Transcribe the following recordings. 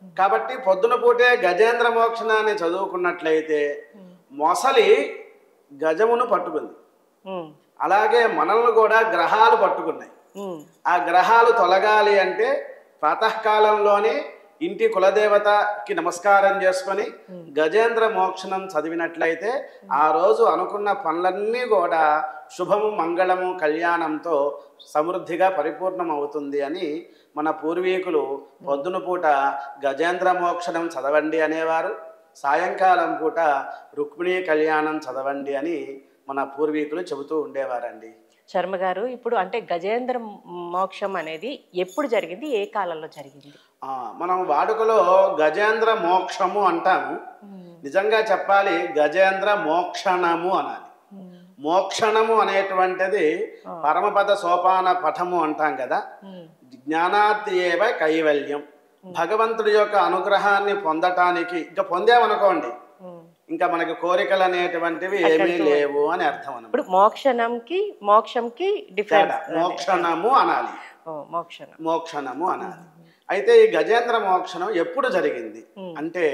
కాబట్టి పొద్దున పూటే గజేంద్ర మోక్షణాన్ని చదువుకున్నట్లయితే మొసలి గజమును పట్టుకుంది ఉమ్, అలాగే మనల్ని కూడా గ్రహాలు పట్టుకున్నాయి ఉమ్, ఆ గ్రహాలు తొలగాలి అంటే ప్రాతకాలంలోనే ఇంటి కులదేవతకి నమస్కారం చేసుకొని గజేంద్ర మోక్షణం చదివినట్లయితే ఆ రోజు అనుకున్న పనులన్నీ కూడా శుభము మంగళము కళ్యాణంతో సమృద్ధిగా పరిపూర్ణం అవుతుంది అని మన పూర్వీకులు పొద్దున పూట గజేంద్ర మోక్షణం చదవండి అనేవారు సాయంకాలం పూట రుక్మిణీ కళ్యాణం చదవండి అని మన పూర్వీకులు చెబుతూ ఉండేవారండి శర్మ గారు ఇప్పుడు అంటే గజేంద్ర మోక్షం అనేది ఎప్పుడు జరిగింది ఏ కాలంలో జరిగింది ఆ, మనం వాడుకలో గజేంద్ర మోక్షము అంటాము నిజంగా చెప్పాలి గజేంద్ర మోక్షణము అనాలి మోక్షణము అనేటువంటిది పరమపద సోపాన పఠము అంటాం కదా ఉమ్, జ్ఞానార్థి ఏవ కైవల్యం భగవంతుడి యొక్క అనుగ్రహాన్ని పొందటానికి ఇంకా పొందామనుకోండి ఉమ్. ఇంకా మనకి కోరికలు అనేటువంటివి ఏమీ లేవు అని అర్థం అన్నమాట ఇప్పుడు మోక్షణంకి మోక్షంకి తేడా. డిఫరెన్స్ మోక్షణము అనాలి ఓ, మోక్షణం మోక్షణము అనాలి అయితే ఈ గజేంద్ర మోక్షణం ఎప్పుడు జరిగింది అంటే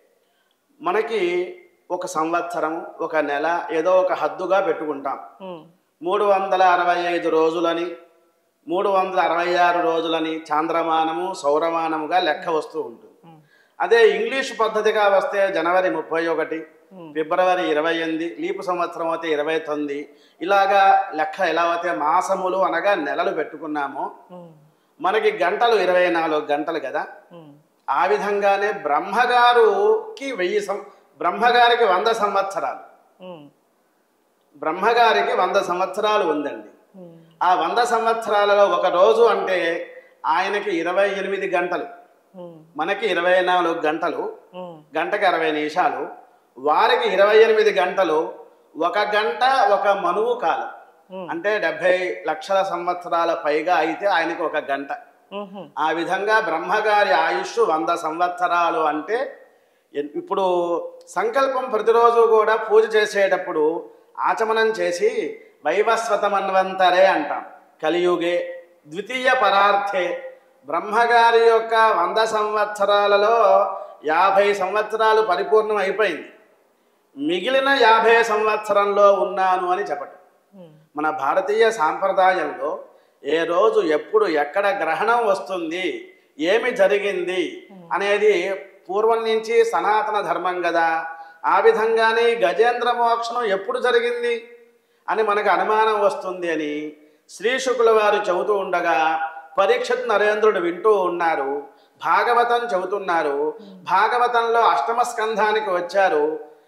మనకి ఒక సంవత్సరం ఒక నెల ఏదో ఒక హద్దుగా పెట్టుకుంటాం ఉమ్, మూడు వందల అరవై ఐదు రోజులని మూడు వందల అరవై ఆరు రోజులని చాంద్రమానము సౌరమానముగా లెక్క వస్తూ ఉంటుంది అదే ఇంగ్లీష్ పద్ధతిగా వస్తే జనవరి ముప్పై ఒకటి ఫిబ్రవరి ఇరవై ఎనిమిది లీపు సంవత్సరం అయితే ఇరవై తొమ్మిది ఇలాగా లెక్క ఎలా అయితే మాసములు అనగా నెలలు పెట్టుకున్నామో ఉమ్, మనకి గంటలు ఇరవై నాలుగు గంటలు కదా ఉమ్, ఆ విధంగానే బ్రహ్మగారుకి వెయ్యి సం బ్రహ్మగారికి వంద సంవత్సరాలు ఉమ్, బ్రహ్మగారికి వంద సంవత్సరాలు ఉందండి ఉమ్, ఆ వంద సంవత్సరాలలో ఒక రోజు అంటే ఆయనకి ఇరవై ఎనిమిది గంటలు ఉమ్, మనకి ఇరవై నాలుగు గంటలు ఉమ్, గంటకి అరవై నిమిషాలు వారికి ఇరవై ఎనిమిది గంటలు ఒక గంట ఒక మనువు కాలం ఉమ్, అంటే డెబ్భై లక్షల సంవత్సరాల పైగా అయితే ఆయనకి ఒక గంట ఉమ్, ఆ విధంగా బ్రహ్మగారి ఆయుష్ వంద సంవత్సరాలు అంటే ఎన్- ఇప్పుడు సంకల్పం ప్రతిరోజు కూడా పూజ చేసేటప్పుడు ఆచమనం చేసి వైవస్వతమన్వంతరే అంటాం కలియుగే ద్వితీయ పరార్థే బ్రహ్మగారి యొక్క వంద సంవత్సరాలలో యాభై సంవత్సరాలు పరిపూర్ణం అయిపోయింది మిగిలిన యాభై సంవత్సరంలో ఉన్నాను అని చెప్పటం ఉమ్, మన భారతీయ సాంప్రదాయంలో ఏ రోజు ఎప్పుడు ఎక్కడ గ్రహణం వస్తుంది ఏమి జరిగింది అనేది పూర్వం నుంచి సనాతన ధర్మం కదా ఆ విధంగానే ఈ గజేంద్ర మోక్షణం ఎప్పుడు జరిగింది అని మనకు అనుమానం వస్తుంది అని శ్రీ శుకుల వారు చెబుతూ ఉండగా పరీక్షత్ నరేంద్రుడు వింటూ ఉన్నారు భాగవతం చెబుతున్నారు భాగవతంలో అష్టమ స్కంధానికి వచ్చారు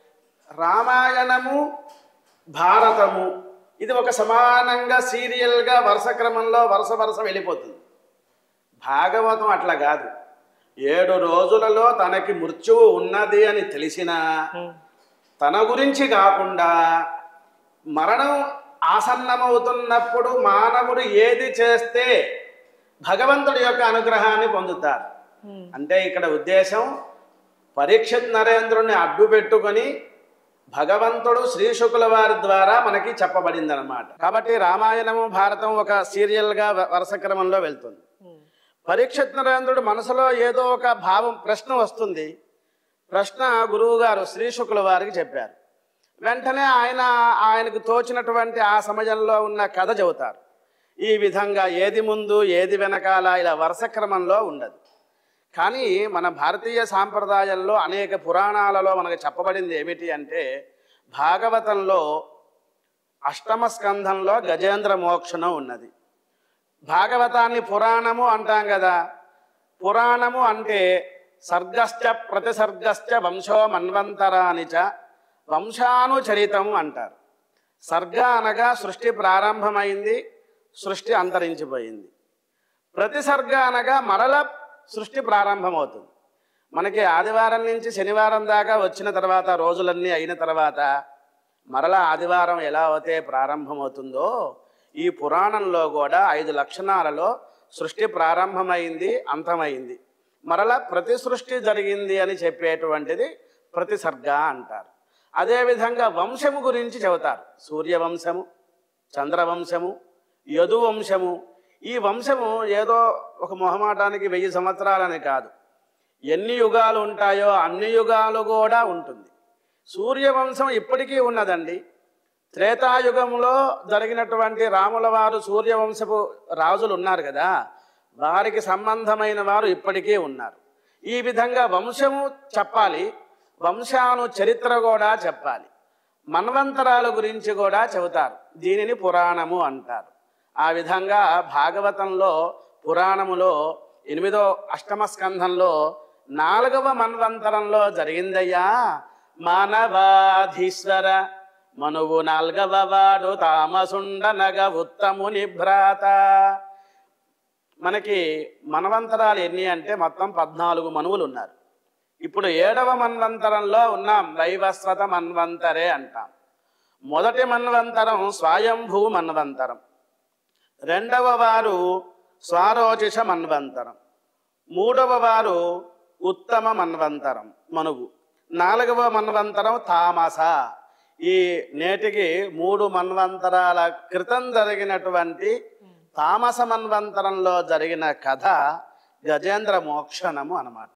రామాయణము భారతము ఇది ఒక సమానంగా సీరియల్గా వరుస క్రమంలో వరుస వరుస వెళ్ళిపోతుంది భాగవతం అట్లా కాదు ఏడు రోజులలో తనకి మృత్యువు ఉన్నది అని తెలిసినా ఉమ్, తన గురించి కాకుండా మరణం ఆసన్నమవుతున్నప్పుడు మానవుడు ఏది చేస్తే భగవంతుడి యొక్క అనుగ్రహాన్ని పొందుతారు ఉమ్, అంటే ఇక్కడ ఉద్దేశం పరీక్షిత్ నరేంద్రుని అడ్డు పెట్టుకొని భగవంతుడు శ్రీ శుకుల వారి ద్వారా మనకి చెప్పబడింది అనమాట కాబట్టి రామాయణము భారతం ఒక సీరియల్గా వ- వరుస క్రమంలో వెళ్తుంది ఉమ్, పరీక్షిత్ నరేంద్రుడు మనసులో ఏదో ఒక భావం ప్రశ్న వస్తుంది ప్రశ్న గురువు గారు శ్రీ శుకుల వారికి చెప్పారు వెంటనే ఆయన ఆయనకు తోచినటువంటి ఆ సమయంలో ఉన్న కథ చెబుతారు ఈ విధంగా ఏది ముందు ఏది వెనకాల ఇలా వరుస క్రమంలో ఉండదు కానీ మన భారతీయ సాంప్రదాయంలో అనేక పురాణాలలో మనకు చెప్పబడింది ఏమిటి అంటే భాగవతంలో అష్టమ స్కంధంలో గజేంద్ర మోక్షణం ఉన్నది భాగవతాన్ని పురాణము అంటాం కదా పురాణము అంటే సర్గశ్చ ప్రతిసర్గశ్చ వంశో మన్వంతరాని చ వంశానుచరితం అంటారు సర్గ అనగా సృష్టి ప్రారంభమైంది సృష్టి అంతరించిపోయింది ప్రతిసర్గ అనగా మరల సృష్టి ప్రారంభమవుతుంది మనకి ఆదివారం నుంచి శనివారం దాకా వచ్చిన తర్వాత రోజులన్నీ అయిన తర్వాత మరలా ఆదివారం ఎలా అయితే ప్రారంభమవుతుందో ఈ పురాణంలో కూడా ఐదు లక్షణాలలో సృష్టి ప్రారంభమైంది అంతమైంది మరలా ప్రతి సృష్టి జరిగింది అని చెప్పేటువంటిది ప్రతిసర్గ అంటారు అదేవిధంగా వంశము గురించి చెబుతారు సూర్యవంశము చంద్రవంశము యదువంశము ఈ వంశము ఏదో ఒక మొహమాటానికి వెయ్యి సంవత్సరాలని కాదు ఎన్ని యుగాలు ఉంటాయో అన్ని యుగాలు కూడా ఉంటుంది సూర్యవంశం ఇప్పటికీ ఉన్నదండి త్రేతాయుగంలో జరిగినటువంటి రాముల వారు సూర్యవంశపు రాజులు ఉన్నారు కదా వారికి సంబంధమైన వారు ఇప్పటికీ ఉన్నారు ఈ విధంగా వంశము చెప్పాలి వంశాను చరిత్ర కూడా చెప్పాలి మన్వంతరాల గురించి కూడా చెబుతారు దీనిని పురాణము అంటారు ఆ విధంగా భాగవతంలో పురాణములో ఎనిమిదో అష్టమ స్కంధంలో నాలుగవ మన్వంతరంలో జరిగిందయ్యా మానవాధీశ్వర మనువు నాల్గవ వాడు తామసుండనగ ఉత్తముని భ్రాత మనకి మన్వంతరాలు ఎన్ని అంటే మొత్తం పద్నాలుగు మనువులు ఉన్నారు ఇప్పుడు ఏడవ మన్వంతరంలో ఉన్నాం వైవస్వత మన్వంతరే అంటాం మొదటి మన్వంతరం స్వయంభూ మన్వంతరం రెండవ వారు స్వారోచిష మన్వంతరం మూడవ వారు ఉత్తమ మన్వంతరం మనువు నాలుగవ మన్వంతరం తామస ఈ నేటికి మూడు మన్వంతరాల క్రితం జరిగినటువంటి తామస మన్వంతరంలో జరిగిన కథ గజేంద్ర మోక్షణము అన్నమాట